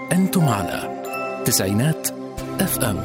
أنتم على تسعينات اف ام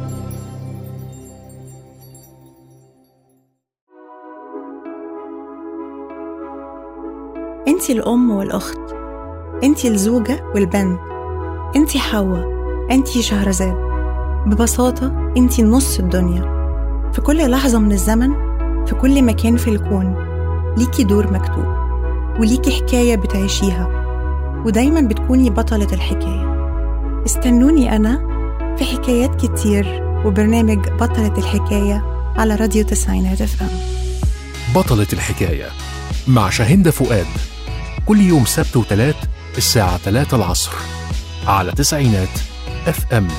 انتي الأم والأخت انتي الزوجة والبنت انتي حواء انتي شهرزاد ببساطة انتي نص الدنيا في كل لحظة من الزمن في كل مكان في الكون ليكي دور مكتوب وليكي حكاية بتعيشيها ودايما بتكوني بطلة الحكاية استنوني أنا في حكايات كتير وبرنامج بطلة الحكاية على راديو تسعينات اف ام بطلة الحكاية مع شاهندة فؤاد كل يوم سبت وتلات الساعة 3 العصر على تسعينات اف ام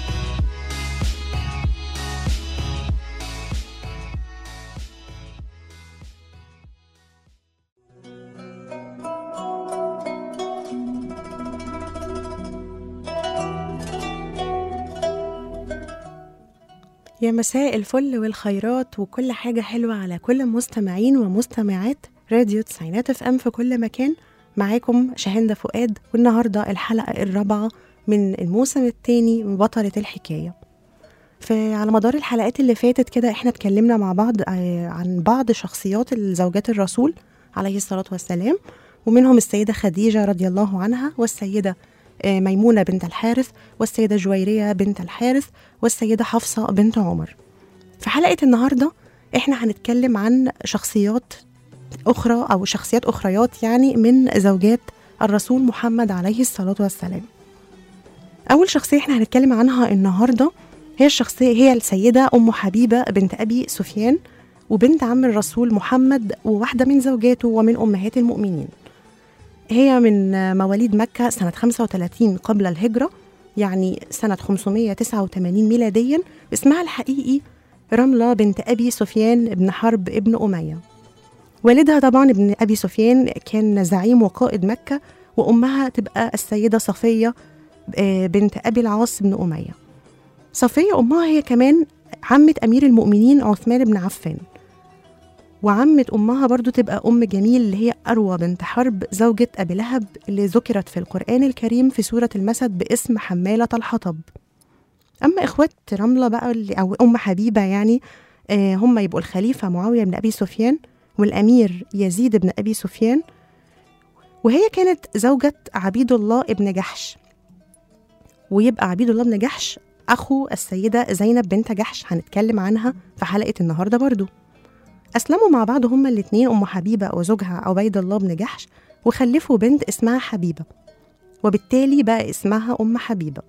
يا مساء الفل والخيرات وكل حاجة حلوة على كل مستمعين ومستمعات راديو تسعينات اف ام في كل مكان معاكم شاهندة فؤاد والنهاردة الحلقة الرابعة من الموسم الثاني من بطلة الحكاية فعلى مدار الحلقات اللي فاتت كده احنا اتكلمنا مع بعض آه، عن بعض شخصيات الزوجات الرسول عليه الصلاة والسلام ومنهم السيدة خديجة رضي الله عنها والسيدة آه، ميمونة بنت الحارث والسيدة جويرية بنت الحارث والسيدة حفصة بنت عمر في حلقة النهاردة احنا هنتكلم عن شخصيات أخرى أو شخصيات أخريات يعني من زوجات الرسول محمد عليه الصلاة والسلام أول شخصية احنا هنتكلم عنها النهاردة هي الشخصية هي السيدة أم حبيبة بنت أبي سفيان وبنت عم الرسول محمد وواحدة من زوجاته ومن أمهات المؤمنين هي من مواليد مكة سنة 35 قبل الهجرة يعني سنة 589 ميلاديا اسمها الحقيقي رملة بنت أبي سفيان بن حرب ابن أمية والدها طبعا ابن أبي سفيان كان زعيم وقائد مكة وأمها تبقى السيدة صفية آه، بنت أبي العاص بن أمية صفية أمها هي كمان عمة أمير المؤمنين عثمان بن عفان وعمة أمها برضو تبقى أم جميل اللي هي أروى بنت حرب زوجة أبي لهب اللي ذكرت في القرآن الكريم في سورة المسد باسم حمالة الحطب أما إخوات رملة بقى اللي أو أم حبيبة يعني آه هم يبقوا الخليفة معاوية بن أبي سفيان والأمير يزيد بن أبي سفيان وهي كانت زوجة عبيد الله ابن جحش ويبقى عبيد الله بن جحش أخو السيدة زينب بنت جحش هنتكلم عنها في حلقة النهاردة برضو أسلموا مع بعض هما الاتنين أم حبيبة وزوجها عبيد الله بن جحش وخلفوا بنت اسمها حبيبة وبالتالي بقى اسمها أم حبيبة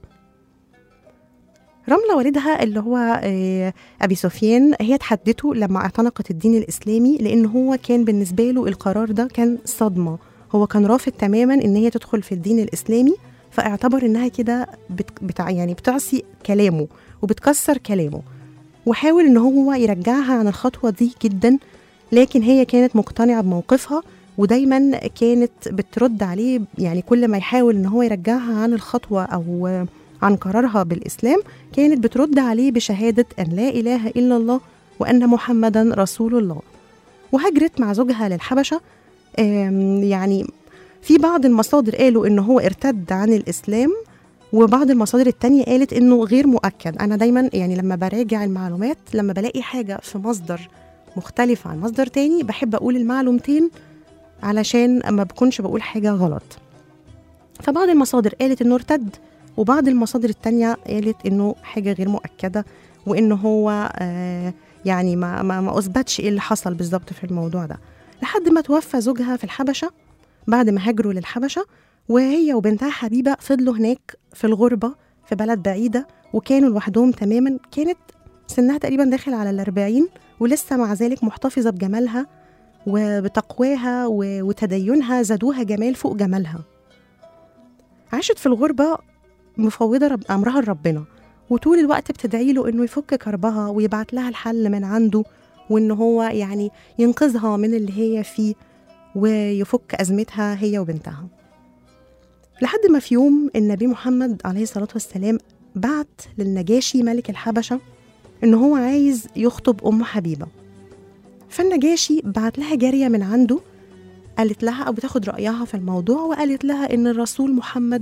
رملة والدها اللي هو آه، أبي سفيان هي تحدته لما اعتنقت الدين الإسلامي لأن هو كان بالنسبة له القرار ده كان صدمة هو كان رافض تماما إن هي تدخل في الدين الإسلامي فاعتبر إنها كده بت... بتع... يعني بتعصي كلامه وبتكسر كلامه وحاول إن هو يرجعها عن الخطوة دي جدا لكن هي كانت مقتنعة بموقفها ودايما كانت بترد عليه يعني كل ما يحاول إن هو يرجعها عن الخطوة أو عن قرارها بالإسلام كانت بترد عليه بشهادة أن لا إله إلا الله وأن محمدا رسول الله وهاجرت مع زوجها للحبشة آم، يعني في بعض المصادر قالوا إن هو ارتد عن الإسلام وبعض المصادر التانية قالت إنه غير مؤكد أنا دايما يعني لما براجع المعلومات لما بلاقي حاجة في مصدر مختلف عن مصدر تاني بحب أقول المعلومتين علشان ما بكونش بقول حاجة غلط فبعض المصادر قالت إنه ارتد وبعض المصادر التانية قالت إنه حاجة غير مؤكدة وإنه هو آه يعني ما, ما, ما أثبتش إيه اللي حصل بالظبط في الموضوع ده لحد ما توفى زوجها في الحبشة بعد ما هاجروا للحبشة وهي وبنتها حبيبة فضلوا هناك في الغربة في بلد بعيدة وكانوا لوحدهم تماما كانت سنها تقريبا داخل على الأربعين ولسه مع ذلك محتفظة بجمالها وبتقواها و- وتدينها زادوها جمال فوق جمالها عاشت في الغربة مفوضة رب أمرها لربنا وطول الوقت بتدعي له إنه يفك كربها ويبعت لها الحل من عنده وإن هو يعني ينقذها من اللي هي فيه ويفك أزمتها هي وبنتها لحد ما في يوم النبي محمد عليه الصلاة والسلام بعت للنجاشي ملك الحبشة إن هو عايز يخطب أم حبيبة فالنجاشي بعت لها جارية من عنده قالت لها أو بتاخد رأيها في الموضوع وقالت لها إن الرسول محمد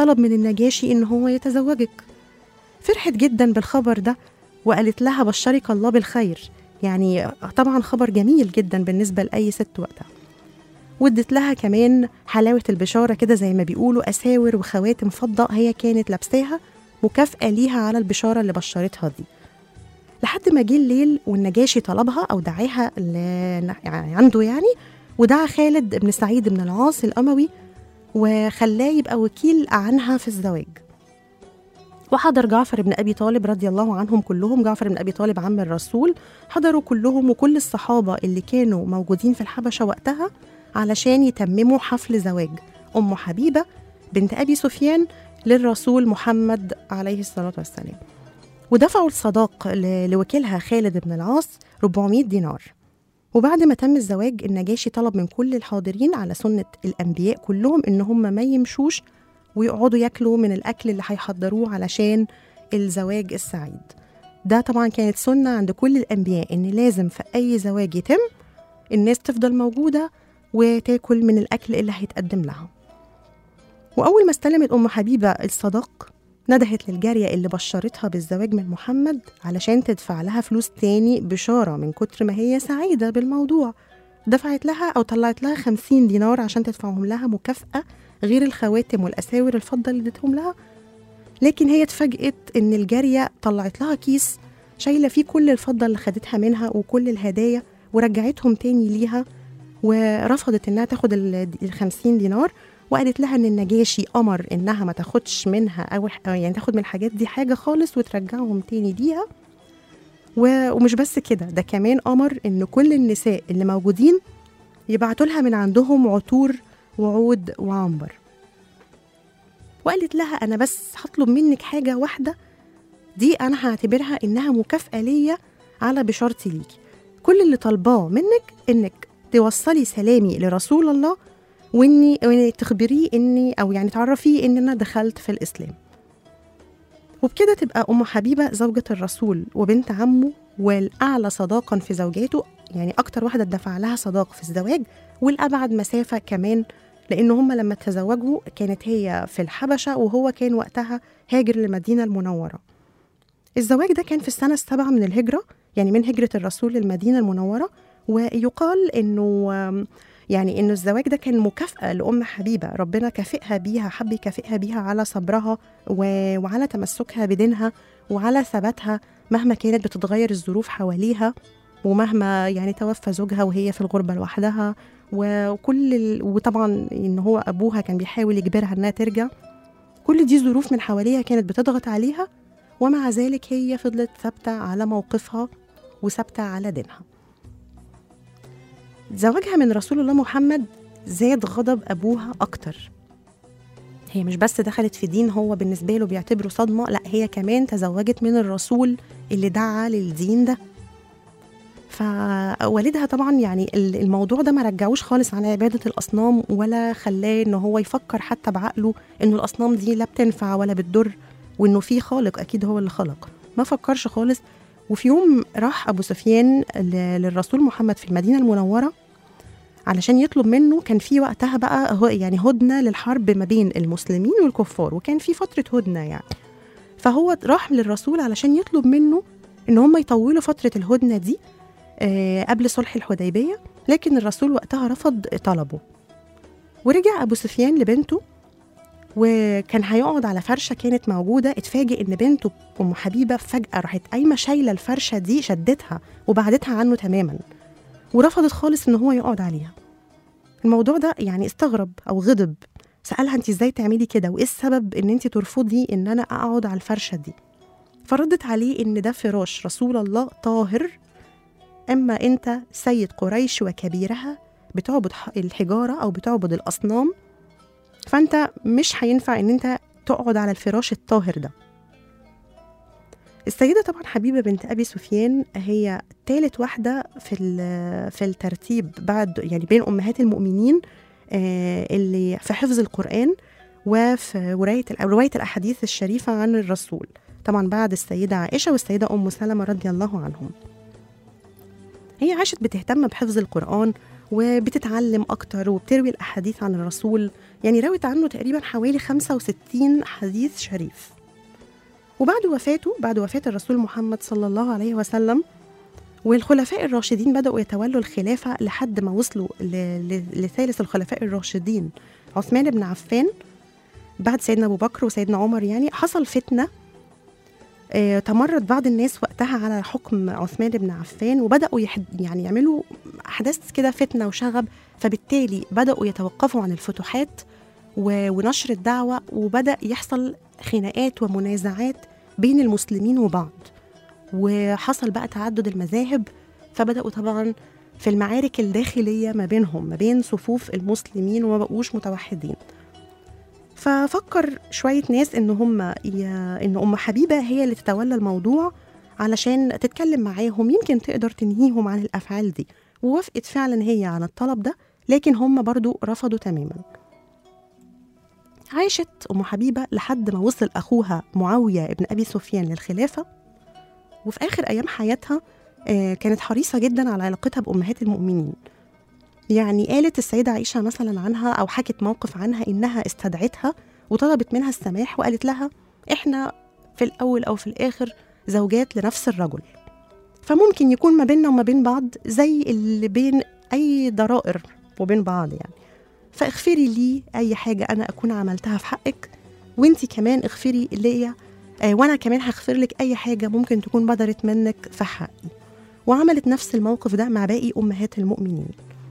طلب من النجاشي إن هو يتزوجك فرحت جدا بالخبر ده وقالت لها بشرك الله بالخير يعني طبعا خبر جميل جدا بالنسبة لأي ست وقتها وادت لها كمان حلاوة البشارة كده زي ما بيقولوا أساور وخواتم فضة هي كانت لابساها مكافأة ليها على البشارة اللي بشرتها دي لحد ما جه الليل والنجاشي طلبها أو دعاها ل... يعني عنده يعني ودعا خالد بن سعيد بن العاص الأموي وخلاه يبقى وكيل عنها في الزواج وحضر جعفر بن أبي طالب رضي الله عنهم كلهم جعفر بن أبي طالب عم الرسول حضروا كلهم وكل الصحابة اللي كانوا موجودين في الحبشة وقتها علشان يتمموا حفل زواج أم حبيبة بنت أبي سفيان للرسول محمد عليه الصلاة والسلام ودفعوا الصداق ل- لوكيلها خالد بن العاص 400 دينار وبعد ما تم الزواج النجاشي طلب من كل الحاضرين على سنة الأنبياء كلهم إن هم ما يمشوش ويقعدوا ياكلوا من الأكل اللي هيحضروه علشان الزواج السعيد ده طبعا كانت سنة عند كل الأنبياء إن لازم في أي زواج يتم الناس تفضل موجودة وتاكل من الأكل اللي هيتقدم لها وأول ما استلمت أم حبيبة الصداق ندهت للجارية اللي بشرتها بالزواج من محمد علشان تدفع لها فلوس تاني بشارة من كتر ما هي سعيدة بالموضوع دفعت لها أو طلعت لها خمسين دينار عشان تدفعهم لها مكافأة غير الخواتم والأساور الفضة اللي ادتهم لها لكن هي اتفاجئت إن الجارية طلعت لها كيس شايلة فيه كل الفضة اللي خدتها منها وكل الهدايا ورجعتهم تاني ليها ورفضت إنها تاخد ال 50 دينار وقالت لها ان النجاشي امر انها ما تاخدش منها او أو يعني تاخد من الحاجات دي حاجه خالص وترجعهم تاني ليها و- ومش بس كده ده كمان امر ان كل النساء اللي موجودين يبعتوا لها من عندهم عطور وعود وعنبر وقالت لها انا بس هطلب منك حاجه واحده دي انا هعتبرها انها مكافاه ليا على بشارتي ليكي كل اللي طالباه منك انك توصلي سلامي لرسول الله واني وإني تخبريه اني او يعني تعرفيه ان انا دخلت في الاسلام وبكده تبقى ام حبيبه زوجة الرسول وبنت عمه والاعلى صداقا في زوجاته يعني اكتر واحده دفع لها صداق في الزواج والابعد مسافه كمان لان هم لما تزوجوا كانت هي في الحبشه وهو كان وقتها هاجر للمدينه المنوره الزواج ده كان في السنه السابعه من الهجره يعني من هجره الرسول للمدينه المنوره ويقال انه آم، يعني انه الزواج ده كان مكافاه لام حبيبه ربنا كافئها بيها حب يكافئها بيها على صبرها و- وعلى تمسكها بدينها وعلى ثباتها مهما كانت بتتغير الظروف حواليها ومهما يعني توفى زوجها وهي في الغربه لوحدها وكل ال... وطبعا ان هو ابوها كان بيحاول يجبرها انها ترجع كل دي ظروف من حواليها كانت بتضغط عليها ومع ذلك هي فضلت ثابته على موقفها وثابته على دينها زواجها من رسول الله محمد زاد غضب أبوها أكتر هي مش بس دخلت في دين هو بالنسبة له بيعتبره صدمة لا هي كمان تزوجت من الرسول اللي دعا للدين ده فوالدها طبعا يعني ال- الموضوع ده ما رجعوش خالص عن عبادة الأصنام ولا خلاه إن هو يفكر حتى بعقله إنه الأصنام دي لا بتنفع ولا بتضر وإنه في خالق أكيد هو اللي خلق ما فكرش خالص وفي يوم راح أبو سفيان ل- للرسول محمد في المدينة المنورة علشان يطلب منه كان في وقتها بقى هو يعني هدنه للحرب ما بين المسلمين والكفار وكان في فتره هدنه يعني فهو راح للرسول علشان يطلب منه ان هم يطولوا فتره الهدنه دي آه، قبل صلح الحديبيه لكن الرسول وقتها رفض طلبه ورجع ابو سفيان لبنته وكان هيقعد على فرشه كانت موجوده اتفاجئ ان بنته ام حبيبه فجاه راحت قايمه شايله الفرشه دي شدتها وبعدتها عنه تماما ورفضت خالص ان هو يقعد عليها الموضوع ده يعني استغرب او غضب سالها انت ازاي تعملي كده وايه السبب ان انت ترفضي ان انا اقعد على الفرشه دي فردت عليه ان ده فراش رسول الله طاهر اما انت سيد قريش وكبيرها بتعبد ح- الحجاره او بتعبد الاصنام فانت مش هينفع ان انت تقعد على الفراش الطاهر ده السيدة طبعا حبيبة بنت أبي سفيان هي تالت واحدة في ال- في الترتيب بعد يعني بين أمهات المؤمنين آه، اللي في حفظ القرآن وفي رواية رواية الأحاديث الشريفة عن الرسول طبعا بعد السيدة عائشة والسيدة أم سلمة رضي الله عنهم هي عاشت بتهتم بحفظ القرآن وبتتعلم أكتر وبتروي الأحاديث عن الرسول يعني روت عنه تقريبا حوالي 65 حديث شريف وبعد وفاته بعد وفاة الرسول محمد صلى الله عليه وسلم والخلفاء الراشدين بدأوا يتولوا الخلافة لحد ما وصلوا ل- ل- لثالث الخلفاء الراشدين عثمان بن عفان بعد سيدنا أبو بكر وسيدنا عمر يعني حصل فتنة آه، تمرد بعض الناس وقتها على حكم عثمان بن عفان وبدأوا يحد يعني يعملوا أحداث كده فتنة وشغب فبالتالي بدأوا يتوقفوا عن الفتوحات و- ونشر الدعوة وبدأ يحصل خناقات ومنازعات بين المسلمين وبعض وحصل بقى تعدد المذاهب فبدأوا طبعا في المعارك الداخلية ما بينهم ما بين صفوف المسلمين وما بقوش متوحدين ففكر شوية ناس إن هم ي... إن أم حبيبة هي اللي تتولى الموضوع علشان تتكلم معاهم يمكن تقدر تنهيهم عن الأفعال دي ووافقت فعلا هي على الطلب ده لكن هم برضو رفضوا تماما عاشت أم حبيبة لحد ما وصل أخوها معاوية ابن أبي سفيان للخلافة وفي آخر أيام حياتها آه، كانت حريصة جدا على علاقتها بأمهات المؤمنين يعني قالت السيدة عائشة مثلا عنها أو حكت موقف عنها إنها استدعتها وطلبت منها السماح وقالت لها إحنا في الأول أو في الآخر زوجات لنفس الرجل فممكن يكون ما بيننا وما بين بعض زي اللي بين أي ضرائر وبين بعض يعني فاغفري لي أي حاجة أنا أكون عملتها في حقك وانتي كمان اغفري ليا آه، وانا كمان هغفر لك اي حاجه ممكن تكون بدرت منك في حقي وعملت نفس الموقف ده مع باقي امهات المؤمنين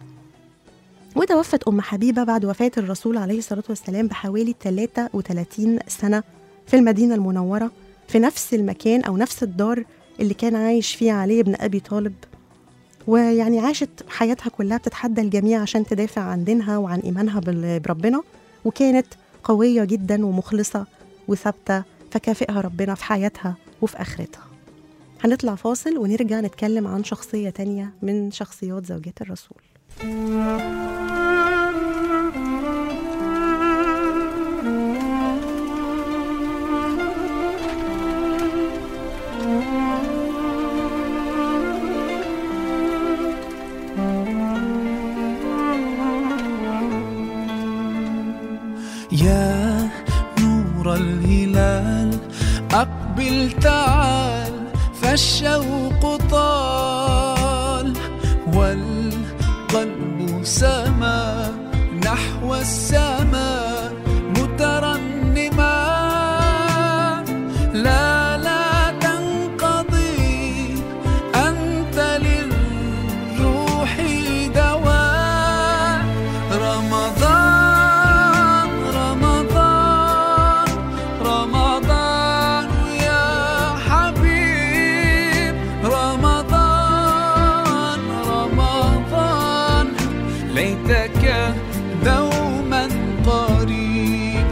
وتوفت ام حبيبه بعد وفاه الرسول عليه الصلاه والسلام بحوالي 33 سنه في المدينه المنوره في نفس المكان او نفس الدار اللي كان عايش فيها علي بن ابي طالب ويعني عاشت حياتها كلها بتتحدى الجميع عشان تدافع عن دينها وعن ايمانها بال- بربنا وكانت قويه جدا ومخلصه وثابته فكافئها ربنا في حياتها وفي آخرتها هنطلع فاصل ونرجع نتكلم عن شخصية تانية من شخصيات زوجات الرسول يا نور الهلال أقبل تعال فالشوق طال والقلب سما نحو السماء مترنما لا لا تنقضي أنت للروح دواء رمضان رمضان رمضان يا حبيب رمضان رمضان ليتك دوما قريب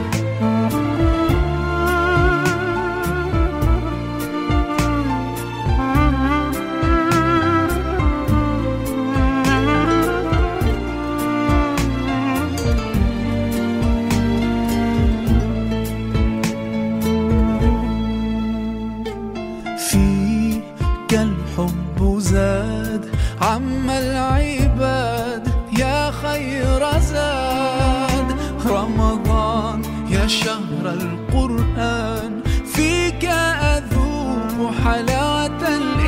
فيك الحب زاد عم العباد يا خير زاد رمضان يا شهر القرآن فيك أذوق حلاوة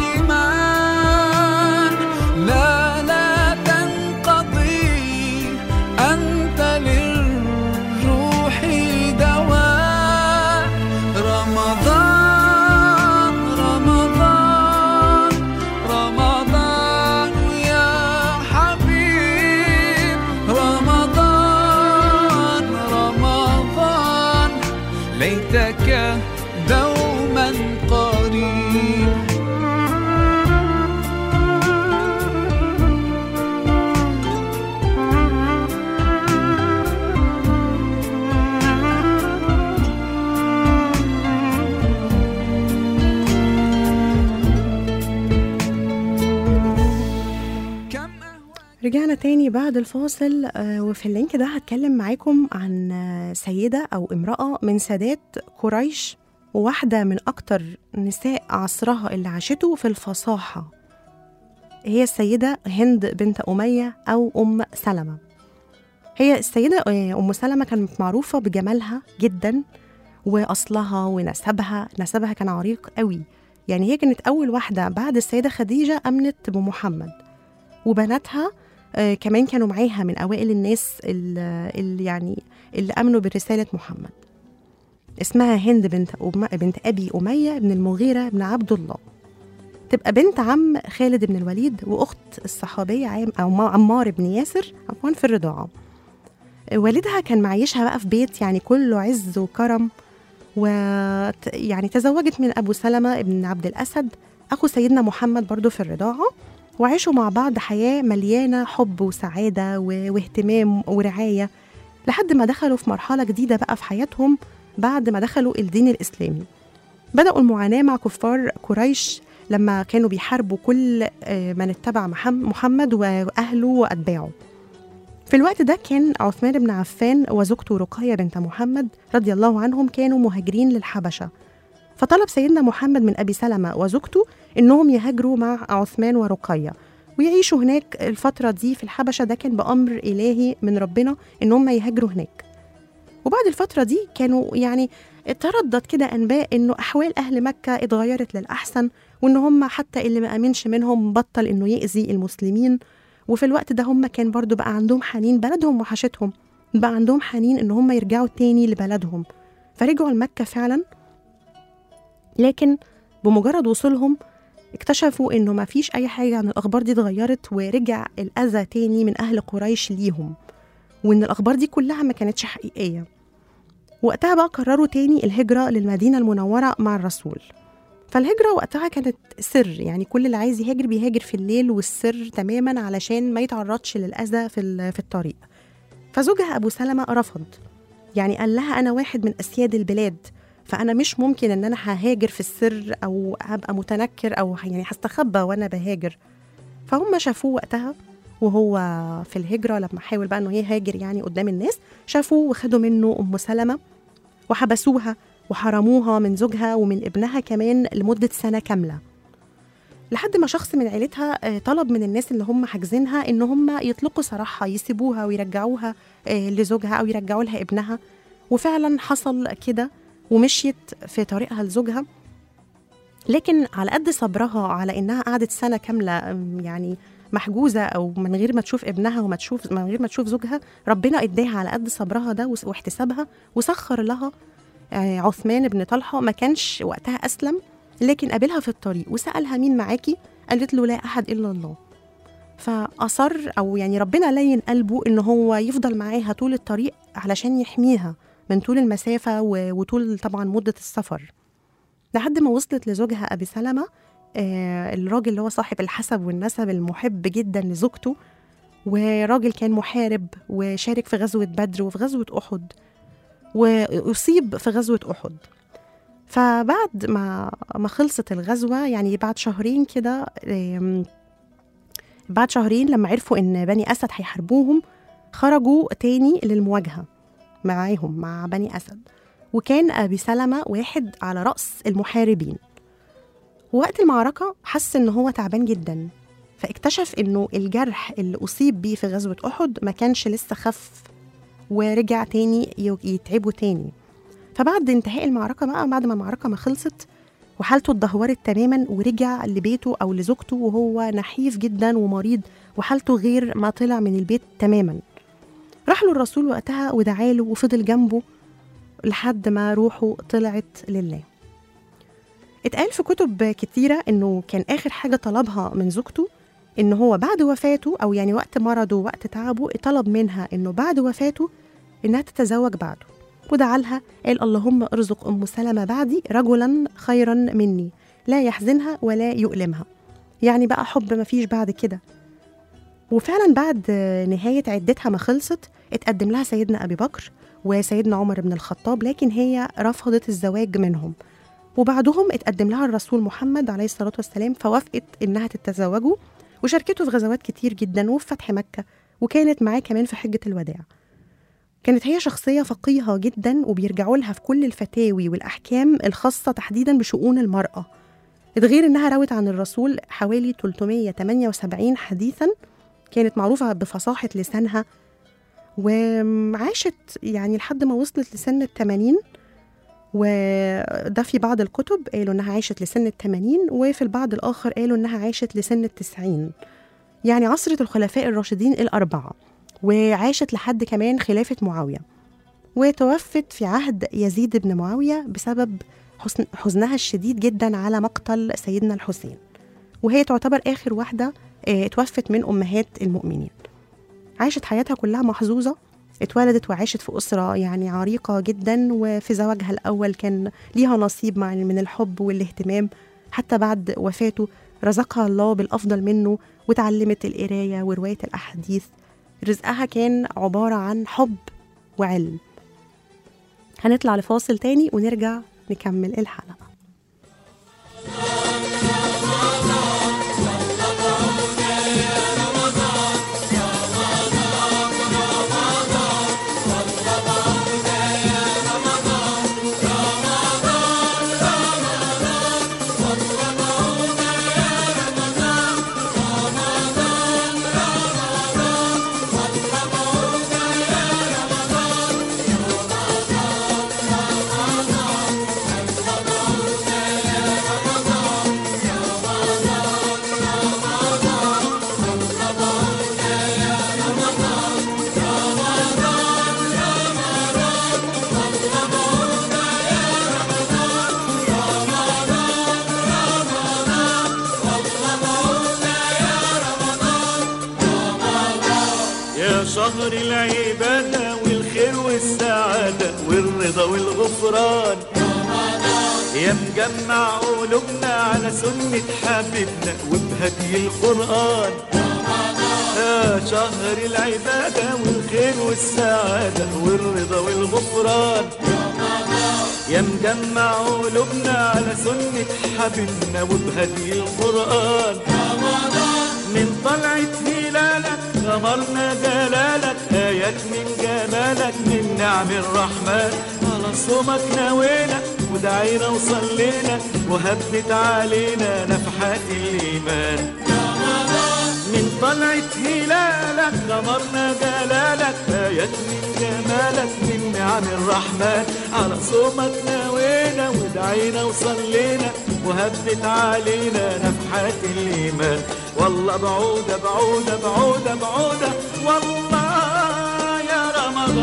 الإيمان لا لا تنقضي أنت للروح دواء رمضان رمضان رمضان يا حبيب رمضان رمضان ليتك دوما قريب كم أهوى رجعنا تاني بعد الفاصل آه، وفي اللينك ده هتكلم معاكم عن آه، سيدة أو امرأة من سادات قريش وواحدة من أكتر نساء عصرها اللي عاشته في الفصاحة هي السيدة هند بنت أمية أو أم سلمة هي السيدة آه، أم سلمة كانت معروفة بجمالها جدا وأصلها ونسبها نسبها كان عريق قوي يعني هي كانت أول واحدة بعد السيدة خديجة أمنت بمحمد وبناتها آه، كمان كانوا معاها من أوائل الناس اللي اللي يعني اللي أمنوا برسالة محمد اسمها هند بنت أم... بنت أبي أمية بن المغيرة بن عبد الله تبقى بنت عم خالد بن الوليد وأخت الصحابية عام أو ما- عمار بن ياسر عفوا في الرضاعة والدها كان معيشها بقى في بيت يعني كله عز وكرم و يعني تزوجت من أبو سلمة بن عبد الأسد أخو سيدنا محمد برضو في الرضاعة وعاشوا مع بعض حياة مليانة حب وسعادة و... واهتمام ورعاية لحد ما دخلوا في مرحلة جديدة بقى في حياتهم بعد ما دخلوا الدين الإسلامي بدأوا المعاناة مع كفار قريش لما كانوا بيحاربوا كل آه، من اتبع محم- محمد وأهله وأتباعه في الوقت ده كان عثمان بن عفان وزوجته رقية بنت محمد رضي الله عنهم كانوا مهاجرين للحبشة فطلب سيدنا محمد من أبي سلمة وزوجته إنهم يهاجروا مع عثمان ورقية ويعيشوا هناك الفترة دي في الحبشة ده كان بأمر إلهي من ربنا إن هم يهاجروا هناك وبعد الفترة دي كانوا يعني تردد كده أنباء إنه أحوال أهل مكة اتغيرت للأحسن وإن هم حتى اللي ما أمنش منهم بطل إنه يأذي المسلمين وفي الوقت ده هم كان برضو بقى عندهم حنين بلدهم وحشتهم بقى عندهم حنين إن هم يرجعوا تاني لبلدهم فرجعوا لمكة فعلا لكن بمجرد وصولهم اكتشفوا انه ما فيش اي حاجه عن الاخبار دي اتغيرت ورجع الاذى تاني من اهل قريش ليهم وان الاخبار دي كلها ما كانتش حقيقيه وقتها بقى قرروا تاني الهجره للمدينه المنوره مع الرسول فالهجرة وقتها كانت سر يعني كل اللي عايز يهاجر بيهاجر في الليل والسر تماما علشان ما يتعرضش للأذى في, ال- في الطريق فزوجها أبو سلمة رفض يعني قال لها أنا واحد من أسياد البلاد فأنا مش ممكن إن أنا ههاجر في السر أو هبقى متنكر أو يعني هستخبى وأنا بهاجر فهم شافوه وقتها وهو في الهجرة لما حاول بقى إنه يهاجر يعني قدام الناس شافوه وخدوا منه أم سلمة وحبسوها وحرموها من زوجها ومن ابنها كمان لمدة سنة كاملة لحد ما شخص من عيلتها آه، طلب من الناس اللي هم حاجزينها ان هم يطلقوا سراحها يسيبوها ويرجعوها آه، لزوجها او يرجعوا لها ابنها وفعلا حصل كده ومشيت في طريقها لزوجها لكن على قد صبرها على انها قعدت سنه كامله أم، يعني محجوزه او من غير ما تشوف ابنها وما تشوف من غير ما تشوف زوجها ربنا اداها على قد صبرها ده وس- واحتسابها وسخر لها آه، عثمان بن طلحه ما كانش وقتها اسلم لكن قابلها في الطريق وسالها مين معاكي قالت له لا احد الا الله فاصر او يعني ربنا لين قلبه ان هو يفضل معاها طول الطريق علشان يحميها من طول المسافه و- وطول طبعا مده السفر لحد ما وصلت لزوجها ابي سلمه آه، الراجل اللي هو صاحب الحسب والنسب المحب جدا لزوجته وراجل كان محارب وشارك في غزوه بدر وفي غزوه احد واصيب في غزوه احد فبعد ما ما خلصت الغزوه يعني بعد شهرين كده آم، بعد شهرين لما عرفوا ان بني اسد هيحاربوهم خرجوا تاني للمواجهه معاهم مع بني اسد وكان ابي سلمه واحد على راس المحاربين وقت المعركه حس ان هو تعبان جدا فاكتشف انه الجرح اللي اصيب بيه في غزوه احد ما كانش لسه خف ورجع تاني ي- يتعبه تاني فبعد انتهاء المعركة بقى بعد ما المعركة ما خلصت وحالته اتدهورت تماما ورجع لبيته أو لزوجته وهو نحيف جدا ومريض وحالته غير ما طلع من البيت تماما راح له الرسول وقتها ودعاله وفضل جنبه لحد ما روحه طلعت لله اتقال في كتب كتيرة إنه كان آخر حاجة طلبها من زوجته إن هو بعد وفاته أو يعني وقت مرضه ووقت تعبه طلب منها إنه بعد وفاته إنها تتزوج بعده ودعا لها قال اللهم ارزق أم سلمة بعدي رجلا خيرا مني لا يحزنها ولا يؤلمها يعني بقى حب مفيش بعد كده وفعلا بعد نهاية عدتها ما خلصت اتقدم لها سيدنا أبي بكر وسيدنا عمر بن الخطاب لكن هي رفضت الزواج منهم وبعدهم اتقدم لها الرسول محمد عليه الصلاة والسلام فوافقت إنها تتزوجه وشاركته في غزوات كتير جدا وفي فتح مكة وكانت معاه كمان في حجة الوداع كانت هي شخصية فقيهة جدا وبيرجعوا لها في كل الفتاوي والأحكام الخاصة تحديدا بشؤون المرأة ده غير إنها روت عن الرسول حوالي 378 حديثا كانت معروفة بفصاحة لسانها وعاشت يعني لحد ما وصلت لسن التمانين وده في بعض الكتب قالوا إنها عاشت لسن التمانين وفي البعض الآخر قالوا إنها عاشت لسن التسعين يعني عصرة الخلفاء الراشدين الأربعة وعاشت لحد كمان خلافة معاوية وتوفت في عهد يزيد بن معاوية بسبب حزن حزنها الشديد جدا على مقتل سيدنا الحسين وهي تعتبر آخر واحدة آه، اتوفت من أمهات المؤمنين عاشت حياتها كلها محظوظة اتولدت وعاشت في أسرة يعني عريقة جدا وفي زواجها الأول كان ليها نصيب مع من الحب والاهتمام حتى بعد وفاته رزقها الله بالأفضل منه وتعلمت القراية ورواية الأحاديث رزقها كان عبارة عن حب وعلم هنطلع لفاصل تاني ونرجع نكمل الحلقة يا شهر العبادة والخير والسعادة والرضا والغفران يا مجمع قلوبنا على سنة حبيبنا وبهدي القرآن يا شهر العبادة والخير والسعادة والرضا والغفران يا مجمع قلوبنا على سنة حبيبنا وبهدي القرآن من طلعة هلالك غمرنا جلالك آيات من جمالك من نعم الرحمن على صومك نوينا ودعينا وصلينا وهبت علينا نفحات الإيمان من طلعة هلالك غمرنا جلالك آيات من جمالك من نعم الرحمن على صومك نوينا ودعينا وصلينا وهبت علينا نفحات الإيمان والله بعودة بعودة بعودة بعودة والله يا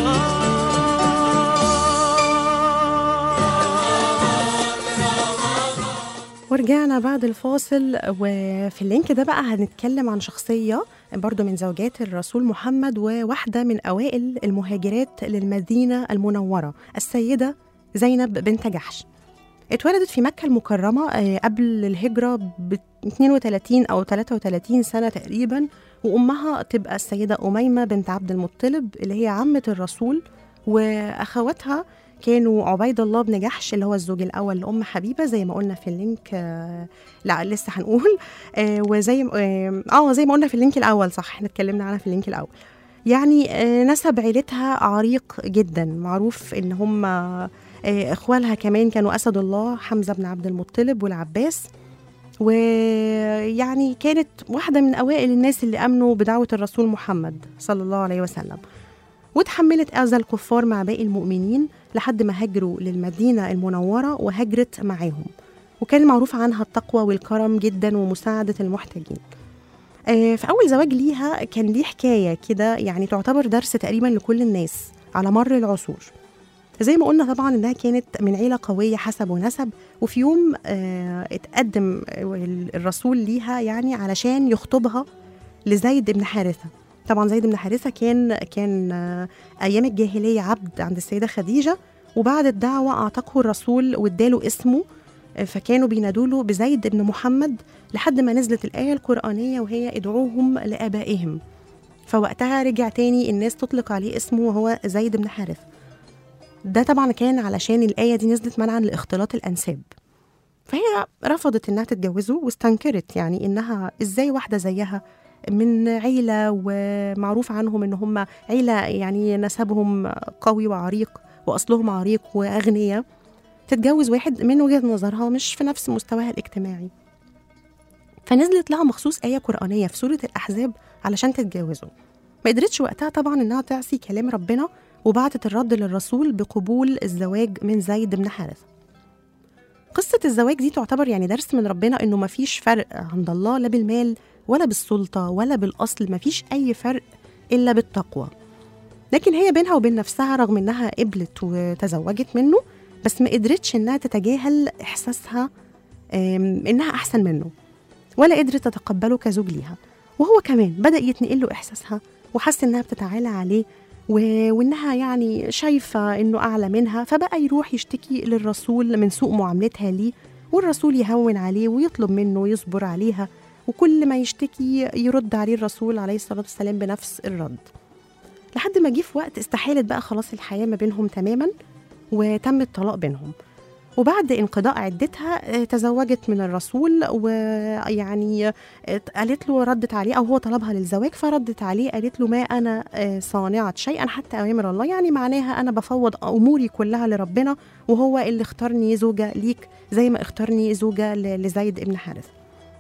رمضان ورجعنا بعد الفاصل وفي اللينك ده بقى هنتكلم عن شخصية برضو من زوجات الرسول محمد وواحدة من أوائل المهاجرات للمدينة المنورة السيدة زينب بنت جحش اتولدت في مكة المكرمة آه، قبل الهجرة ب 32 أو 33 سنة تقريبا وأمها تبقى السيدة أميمة بنت عبد المطلب اللي هي عمة الرسول وأخواتها كانوا عبيد الله بن جحش اللي هو الزوج الأول لأم حبيبة زي ما قلنا في اللينك آه، لا لسه هنقول آه، وزي اه آه، زي ما قلنا في اللينك الأول صح احنا اتكلمنا عنها في اللينك الأول يعني آه، نسب عيلتها عريق جدا معروف ان هم آه، اخوالها كمان كانوا اسد الله حمزه بن عبد المطلب والعباس ويعني كانت واحده من اوائل الناس اللي امنوا بدعوه الرسول محمد صلى الله عليه وسلم وتحملت اذى الكفار مع باقي المؤمنين لحد ما هاجروا للمدينه المنوره وهاجرت معاهم وكان معروف عنها التقوى والكرم جدا ومساعده المحتاجين آه، في أول زواج ليها كان ليه حكاية كده يعني تعتبر درس تقريبا لكل الناس على مر العصور زي ما قلنا طبعا إنها كانت من عيلة قوية حسب ونسب وفي يوم آه، اتقدم الرسول ليها يعني علشان يخطبها لزيد بن حارثة طبعا زيد بن حارثة كان كان آه، أيام الجاهلية عبد عند السيدة خديجة وبعد الدعوة أعتقه الرسول واداله اسمه آه، فكانوا بينادوا له بزيد بن محمد لحد ما نزلت الآية القرآنية وهي ادعوهم لآبائهم فوقتها رجع تاني الناس تطلق عليه اسمه وهو زيد بن حارث ده طبعا كان علشان الآية دي نزلت منعا لاختلاط الأنساب فهي رفضت إنها تتجوزه واستنكرت يعني إنها إزاي واحدة زيها من عيلة ومعروف عنهم إن هم عيلة يعني نسبهم قوي وعريق وأصلهم عريق وأغنياء تتجوز واحد من وجهة نظرها مش في نفس مستواها الاجتماعي فنزلت لها مخصوص آية قرآنية في سورة الأحزاب علشان تتجوزه ما قدرتش وقتها طبعا إنها تعصي كلام ربنا وبعتت الرد للرسول بقبول الزواج من زيد بن حارثة قصة الزواج دي تعتبر يعني درس من ربنا إنه مفيش فرق عند الله لا بالمال ولا بالسلطة ولا بالأصل مفيش أي فرق إلا بالتقوى لكن هي بينها وبين نفسها رغم إنها قبلت وتزوجت منه بس ما قدرتش إنها تتجاهل إحساسها آم، إنها أحسن منه ولا قدرت تتقبله كزوج ليها وهو كمان بدأ يتنقل له إحساسها وحس إنها بتتعالى عليه و... وإنها يعني شايفة إنه أعلى منها فبقى يروح يشتكي للرسول من سوء معاملتها ليه والرسول يهون عليه ويطلب منه يصبر عليها وكل ما يشتكي يرد عليه الرسول عليه الصلاة والسلام بنفس الرد لحد ما جه في وقت استحالت بقى خلاص الحياة ما بينهم تماما وتم الطلاق بينهم وبعد انقضاء عدتها آه، تزوجت من الرسول ويعني آه، قالت له ردت عليه او هو طلبها للزواج فردت عليه قالت له ما انا آه، صانعه شيئا حتى اوامر الله يعني معناها انا بفوض اموري كلها لربنا وهو اللي اختارني زوجه ليك زي ما اختارني زوجه ل- لزيد ابن حارث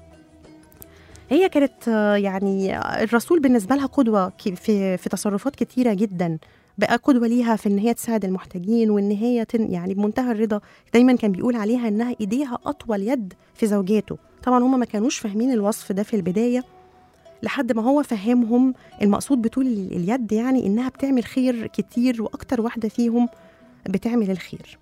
هي كانت آه، يعني الرسول بالنسبه لها قدوه ك- في في تصرفات كتيره جدا بقى قدوه ليها في ان هي تساعد المحتاجين وان هي تن يعني بمنتهى الرضا دايما كان بيقول عليها انها ايديها اطول يد في زوجاته طبعا هم ما كانوش فاهمين الوصف ده في البدايه لحد ما هو فهمهم المقصود بطول ال- اليد يعني انها بتعمل خير كتير واكتر واحده فيهم بتعمل الخير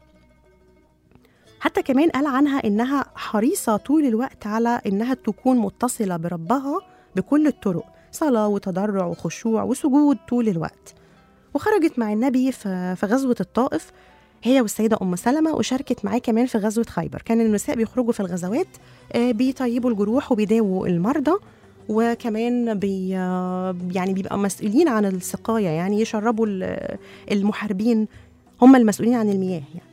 حتى كمان قال عنها انها حريصه طول الوقت على انها تكون متصله بربها بكل الطرق صلاه وتضرع وخشوع وسجود طول الوقت وخرجت مع النبي في في غزوه الطائف هي والسيدة أم سلمة وشاركت معاه كمان في غزوة خيبر كان النساء بيخرجوا في الغزوات آه، بيطيبوا الجروح وبيداووا المرضى وكمان بي آه، يعني بيبقى مسؤولين عن السقاية يعني يشربوا ال- المحاربين هم المسؤولين عن المياه يعني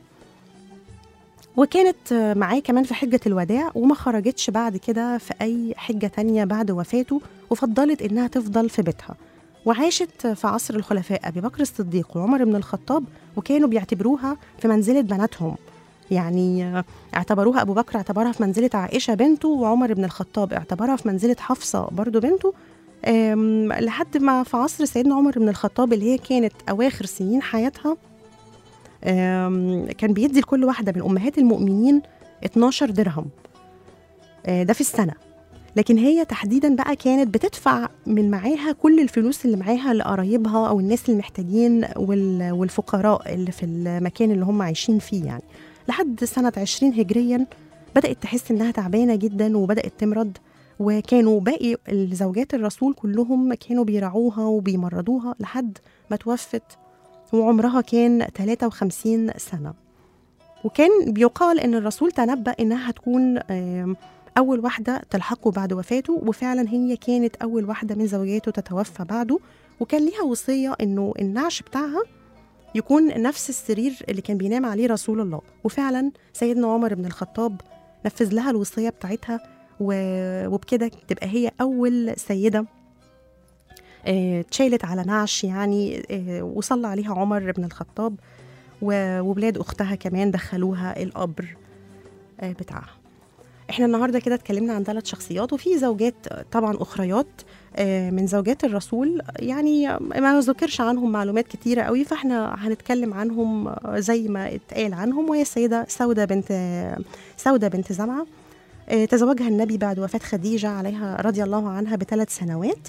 وكانت آه، معاه كمان في حجة الوداع وما خرجتش بعد كده في أي حجة تانية بعد وفاته وفضلت إنها تفضل في بيتها وعاشت في عصر الخلفاء أبي بكر الصديق وعمر بن الخطاب وكانوا بيعتبروها في منزلة بناتهم يعني آه، اعتبروها أبو بكر اعتبرها في منزلة عائشة بنته وعمر بن الخطاب اعتبرها في منزلة حفصة برضو بنته آم، لحد ما في عصر سيدنا عمر بن الخطاب اللي هي كانت أواخر سنين حياتها آم، كان بيدي لكل واحدة من أمهات المؤمنين 12 درهم آه، ده في السنة لكن هي تحديدا بقى كانت بتدفع من معاها كل الفلوس اللي معاها لقرايبها او الناس المحتاجين وال- والفقراء اللي في المكان اللي هم عايشين فيه يعني لحد سنة 20 هجريا بدأت تحس انها تعبانة جدا وبدأت تمرض وكانوا باقي الزوجات الرسول كلهم كانوا بيرعوها وبيمرضوها لحد ما توفت وعمرها كان 53 سنة وكان بيقال ان الرسول تنبأ انها هتكون آم، أول واحدة تلحقه بعد وفاته وفعلا هي كانت أول واحدة من زوجاته تتوفى بعده وكان ليها وصية إنه النعش بتاعها يكون نفس السرير اللي كان بينام عليه رسول الله وفعلا سيدنا عمر بن الخطاب نفذ لها الوصية بتاعتها و- وبكده تبقى هي أول سيدة آه، اتشالت على نعش يعني آه، وصلى عليها عمر بن الخطاب و- وولاد أختها كمان دخلوها القبر آه، بتاعها احنا النهارده كده اتكلمنا عن ثلاث شخصيات وفي زوجات طبعا اخريات آه، من زوجات الرسول يعني ما ذكرش عنهم معلومات كتيرة قوي فاحنا هنتكلم عنهم آه، زي ما اتقال عنهم وهي السيدة سودة بنت سودة بنت زمعة آه، تزوجها النبي بعد وفاة خديجة عليها رضي الله عنها بثلاث سنوات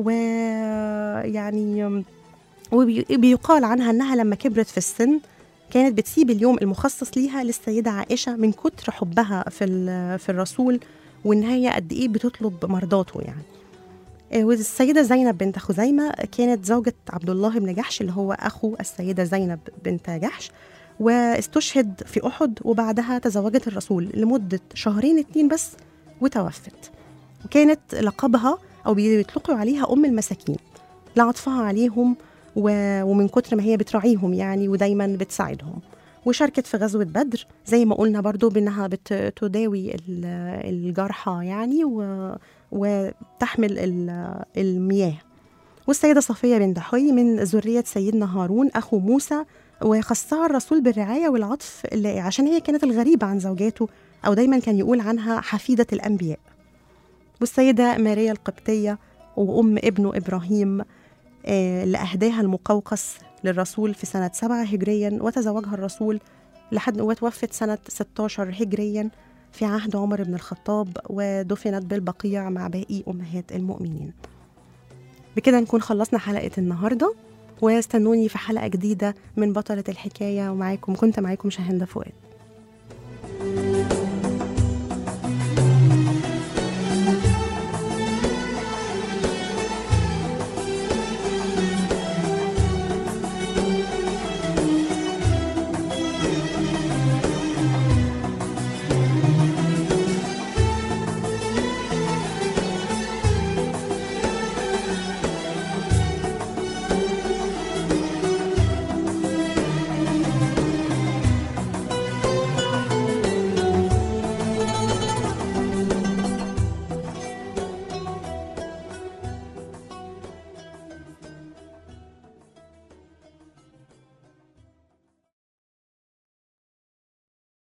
ويعني وبيقال عنها انها لما كبرت في السن كانت بتسيب اليوم المخصص ليها للسيدة عائشة من كتر حبها في ال- في الرسول وإن هي قد إيه بتطلب مرضاته يعني آه، والسيدة زينب بنت خزيمة كانت زوجة عبد الله بن جحش اللي هو أخو السيدة زينب بنت جحش واستشهد في أحد وبعدها تزوجت الرسول لمدة شهرين اتنين بس وتوفت وكانت لقبها أو بيطلقوا عليها أم المساكين لعطفها عليهم و- ومن كتر ما هي بتراعيهم يعني ودايما بتساعدهم وشاركت في غزوة بدر زي ما قلنا برضو بأنها بتداوي ال- الجرحى يعني و- وتحمل ال- المياه والسيدة صفية بنت حي من ذرية سيدنا هارون أخو موسى وخصها الرسول بالرعاية والعطف اللي عشان هي كانت الغريبة عن زوجاته أو دايما كان يقول عنها حفيدة الأنبياء والسيدة ماريا القبطية وأم ابنه إبراهيم آه، اللي أهداها المقوقس للرسول في سنة 7 هجريا وتزوجها الرسول لحد وتوفت سنة 16 هجريا في عهد عمر بن الخطاب ودفنت بالبقيع مع باقي أمهات المؤمنين بكده نكون خلصنا حلقة النهاردة واستنوني في حلقة جديدة من بطلة الحكاية ومعاكم كنت معاكم شاهندة فؤاد